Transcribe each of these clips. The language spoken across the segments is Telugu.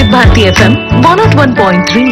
Bharati FM one naught one point three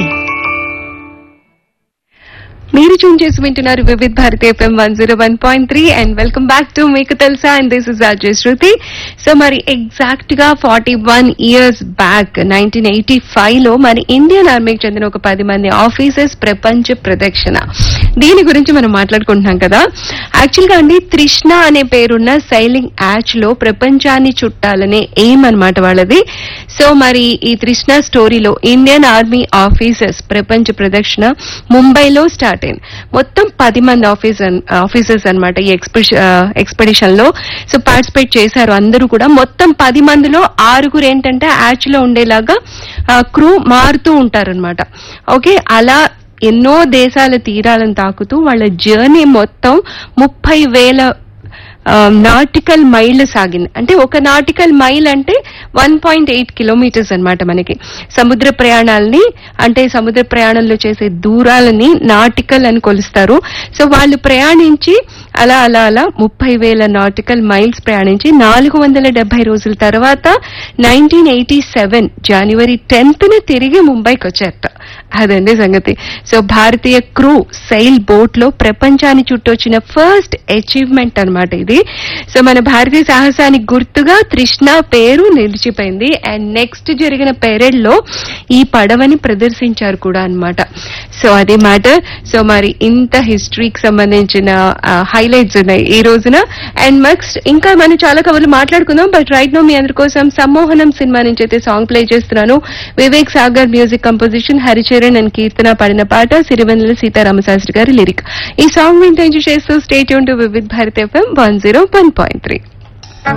మీరు చూన్ చేసి వింటున్నారు Vividh Bharati FM one zero one point three and welcome back to మీకు తెలుసా and this is Ajay Shruti so మరి ఎగ్జాక్ట్ గా forty one years back nineteen eighty five లో మరి ఇండియన్ ఆర్మీకి చెందిన ఒక పది మంది ఆఫీసర్స్ ప్రపంచ ప్రదక్షిణ దీని గురించి మనం మాట్లాడుకుంటున్నాం కదా యాక్చువల్ గా అండి త్రిష్ణ అనే పేరున్న సైలింగ్ యాచ్ లో ప్రపంచాన్ని చుట్టాలనే ఎయిమ్ అన్నమాట వాళ్ళది సో మరి ఈ త్రిష్ణ స్టోరీలో ఇండియన్ ఆర్మీ ఆఫీసర్స్ ప్రపంచ ప్రదక్షిణ ముంబైలో స్టార్ట్ అయింది మొత్తం పది మంది ఆఫీసర్ ఆఫీసర్స్ అనమాట ఈ ఎక్స్పెడిషన్ లో సో పార్టిసిపేట్ చేశారు అందరూ కూడా మొత్తం పది మందిలో ఆరుగురు ఏంటంటే యాచ్ లో ఉండేలాగా క్రూ మారుతూ ఉంటారన్నమాట ఓకే అలా ఎన్నో దేశాల తీరాలను తాకుతూ వాళ్ళ జర్నీ మొత్తం ముప్పై వేల నాటికల్ మైల్ సాగింది అంటే ఒక నాటికల్ మైల్ అంటే వన్ పాయింట్ ఎయిట్ కిలోమీటర్స్ అనమాట మనకి సముద్ర ప్రయాణాలని అంటే సముద్ర ప్రయాణంలో చేసే దూరాలని నాటికల్ అని కొలుస్తారు సో వాళ్ళు ప్రయాణించి అలా అలా అలా ముప్పై వేల నాటికల్ మైల్స్ ప్రయాణించి నాలుగు వందల డెబ్బై రోజుల తర్వాత నైన్టీన్ ఎయిటీ సెవెన్ జనవరి టెన్త్ న తిరిగి ముంబైకి వచ్చారట అదండి సంగతి సో భారతీయ క్రూ సైల్ బోట్ లో ప్రపంచాన్ని చుట్టొచ్చిన ఫస్ట్ అచీవ్మెంట్ అన్నమాట ఇది సో మన భారతీయ సాహసానికి గుర్తుగా తృష్ణ పేరు నిలిచిపోయింది అండ్ నెక్స్ట్ జరిగిన పెరేడ్ లో ఈ పడవని ప్రదర్శించారు కూడా అన్నమాట సో అదే మ్యాటర్ సో మరి ఇంత హిస్టరీకి సంబంధించిన హైలైట్స్ ఉన్నాయి ఈ రోజున అండ్ నెక్స్ట్ ఇంకా మనం చాలా కవర్లు మాట్లాడుకుందాం బట్ రైట్ నో మీ అందరి కోసం సమ్మోహనం సినిమా నుంచి అయితే సాంగ్ ప్లే చేస్తున్నాను Vivek Sagar music composition Haricharan and Keerthana పాడిన పాట సిరివెన్నెల సీతారామశాస్త్రి గారి లిరిక్ ఈ సాంగ్ వింటూ ఎంజాయ్ చేస్తూ స్టేట్ యూన్ to Vividh Bharati FM one zero one point three